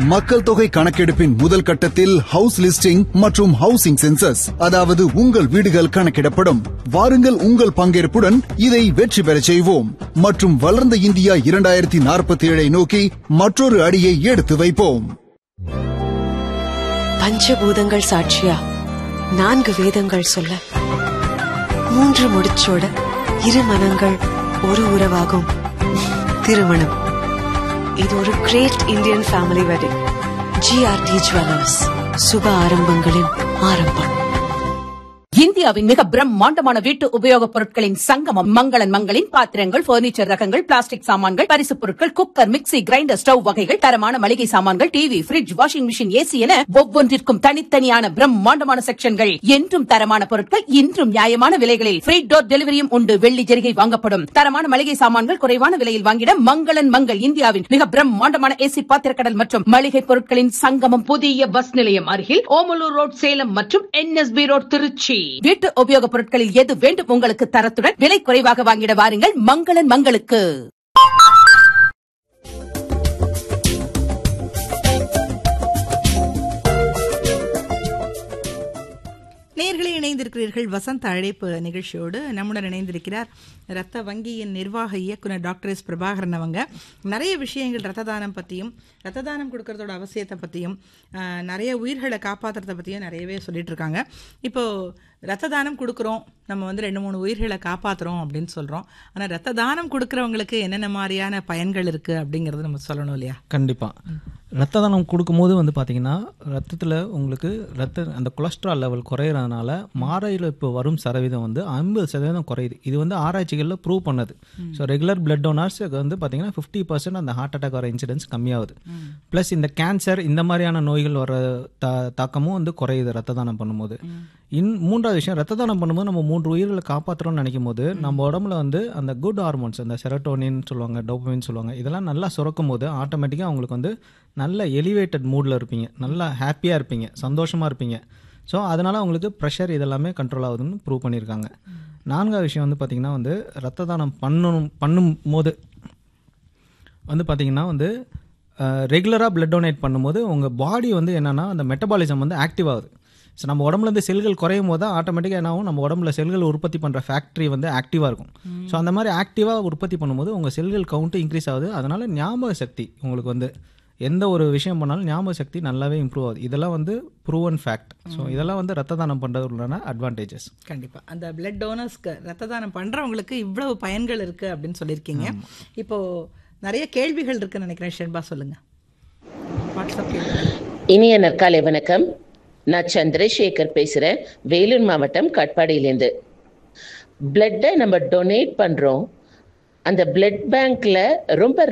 மக்கள் தொகை கணக்கெடுப்பின் முதல் கட்டத்தில் ஹவுஸ் லிஸ்டிங் மற்றும் ஹவுசிங் சென்சஸ் அதாவது உங்கள் வீடுகள் கணக்கிடப்படும் வாருங்கள் உங்கள் பங்கேற்புடன் இதை வெற்றி பெறச் செய்வோம் மற்றும் வளர்ந்த இந்தியா இரண்டாயிரத்தி நாற்பத்தி ஏழை நோக்கி மற்றொரு அடியை எடுத்து வைப்போம் பஞ்சபூதங்கள் சாட்சியா நான்கு வேதங்கள் சொல்ல மூன்று முடிச்சோட இரு மனங்கள் ஒரு உறவாகும் திருமணம் இது ஒரு great Indian family wedding GRT jewellers சுப ஆரம்பங்களின் ஆரம்பம் இந்தியாவின் மிக பிரம்மாண்டமான வீட்டு உபயோகப் பொருட்களின் சங்கமம் மங்களன் மங்களின் பாத்திரங்கள் பர்னிச்சர் ரகங்கள் பிளாஸ்டிக் சாமான்கள் பரிசுப் பொருட்கள் குக்கர் மிக்ஸி கிரைண்டர் ஸ்டவ் வகைகள் தரமான மளிகை சாமான்கள் TV fridge washing machine AC என ஒவ்வொன்றிற்கும் தனித்தனியான பிரம்மாண்டமான செக்ஷன்கள் என்றும் தரமான பொருட்கள் இன்றும் நியாயமான விலைகளில் ஃப்ரீ டோர் டெலிவரியும் உண்டு வெள்ளி ஜெரிகை வாங்கப்படும் தரமான மளிகை சாமான்கள் குறைவான விலையில் வாங்கிட மங்களன் மங்கள் இந்தியாவின் மிக பிரம்மாண்டமான ஏசி பாத்திரக்கடல் மற்றும் மளிகை பொருட்களின் சங்கமம் புதிய பஸ் நிலையம் அருகில் ஓமலூர் ரோட் சேலம் மற்றும் என்எஸ்பி ரோட் திருச்சி வீட்டு உபயோகப் பொருட்களில் எது வேண்டும் உங்களுக்கு தரத்துடன் விலை குறைவாக வாங்கிட வாருங்கள் மங்களன் மங்களுக்கு நேர்களை இணைந்திருக்கிறீர்கள் வசந்த அழைப்பு நிகழ்ச்சியோடு நம்முடன் இணைந்திருக்கிறார் ரத்த வங்கியின் நிர்வாக இயக்குனர் டாக்டர் எஸ் பிரபாகரன் அவங்க நிறைய விஷயங்கள் ரத்த தானம் பற்றியும் ரத்த தானம் கொடுக்கறதோட அவசியத்தை பற்றியும் ஆஹ், நிறைய உயிர்களை காப்பாற்றுறத பற்றியும் நிறையவே சொல்லிட்டு இருக்காங்க இப்போது ரத்த தானம் கொடுக்குறோம் நம்ம வந்து ரெண்டு மூணு உயிர்களை காப்பாற்றுறோம் அப்படின்னு சொல்கிறோம் ஆனால் ரத்த தானம் கொடுக்குறவங்களுக்கு என்னென்ன மாதிரியான பயன்கள் இருக்குது அப்படிங்கிறது நம்ம சொல்லணும் இல்லையா கண்டிப்பாக ரத்த தானம் கொடுக்கும்போது வந்து பார்த்தீங்கன்னா ரத்தத்தில் உங்களுக்கு ரத்த அந்த கொலஸ்ட்ரால் லெவல் குறையிறதுனால மாரையில் இப்போ வரும் சதவீதம் வந்து ஐம்பது சதவீதம் குறையுது இது வந்து ஆராய்ச்சிகளில் ப்ரூவ் பண்ணது ஸோ ரெகுலர் பிளட் டோனர்ஸ்க்கு வந்து பார்த்தீங்கன்னா ஃபிஃப்டி பர்சன்ட் அந்த ஹார்ட் அட்டாக் வர இன்சிடென்ஸ் கம்மியாகுது ப்ளஸ் இந்த கேன்சர் இந்த மாதிரியான நோய்கள் வர தா தாக்கமும் வந்து குறையுது ரத்த தானம் பண்ணும்போது இன் மூன்றாவது விஷயம் ரத்த தானம் பண்ணும்போது நம்ம மூன்று உயிர்களை காப்பாற்றுறோம்னு நினைக்கும் போது நம்ம உடம்புல வந்து அந்த குட் ஹார்மோன்ஸ் அந்த செரட்டோனின் சொல்லுவாங்க டோபமின் சொல்லுவாங்க இதெல்லாம் நல்லா சுரக்கும் போது ஆட்டோமேட்டிக்காக அவங்களுக்கு வந்து நல்ல எலிவேட்டட் மூடில் இருப்பீங்க நல்லா ஹாப்பியாக இருப்பீங்க சந்தோஷமாக இருப்பீங்க ஸோ அதனால் அவங்களுக்கு ப்ரெஷர் இதெல்லாமே கண்ட்ரோல் ஆகுதுன்னு ப்ரூவ் பண்ணியிருக்காங்க நான்காவது விஷயம் வந்து பார்த்திங்கன்னா வந்து ரத்த தானம் பண்ணணும் பண்ணும் போது வந்து பார்த்தீங்கன்னா வந்து ரெகுலராக பிளட் டொனேட் பண்ணும்போது உங்கள் பாடி வந்து என்னென்னா அந்த மெட்டபாலிசம் வந்து ஆக்டிவ் ஆகுது ஸோ நம்ம உடம்புல இருந்து செல்கள் குறையும் போது தான் ஆட்டோமேட்டிக்காக என்ன ஆகும் நம்ம உடம்புல செல்கள் உற்பத்தி பண்ணுற ஃபேக்ட்ரி வந்து ஆக்டிவாக இருக்கும் ஸோ அந்த மாதிரி ஆக்டிவாக உற்பத்தி பண்ணும்போது உங்கள் செல்கள் கவுண்ட்டு இன்க்ரீஸ் ஆகுது அதனால் ஞாபக சக்தி உங்களுக்கு வந்து எந்த ஒரு விஷயம் பண்ணாலும் ஞாபக சக்தி நல்லாவே இம்ப்ரூவ் ஆகுது இதெல்லாம் வந்து ப்ரூவன் ஃபேக்ட் ஸோ இதெல்லாம் வந்து ரத்த தானம் பண்ணுறதுலான அட்வான்டேஜஸ் கண்டிப்பாக அந்த பிளட் டோனர்ஸ்க்கு ரத்த தானம் பண்ணுறவங்களுக்கு இவ்வளவு பயன்கள் இருக்குது அப்படின்னு சொல்லியிருக்கீங்க இப்போது நிறைய கேள்விகள் இருக்குன்னு நினைக்கிறேன் ஷென்பா சொல்லுங்கள் வாட்ஸ்அப் கேள்வி இனிய நற்காலை வணக்கம் நான் சந்திரசேகர் பேசுகிறேன் வேலூர் மாவட்டம் கட்பாடியிலேருந்து பிளட்டை நம்ம டொனேட் பண்ணுறோம் அந்த பிளட் பேங்க்ல ரொம்ப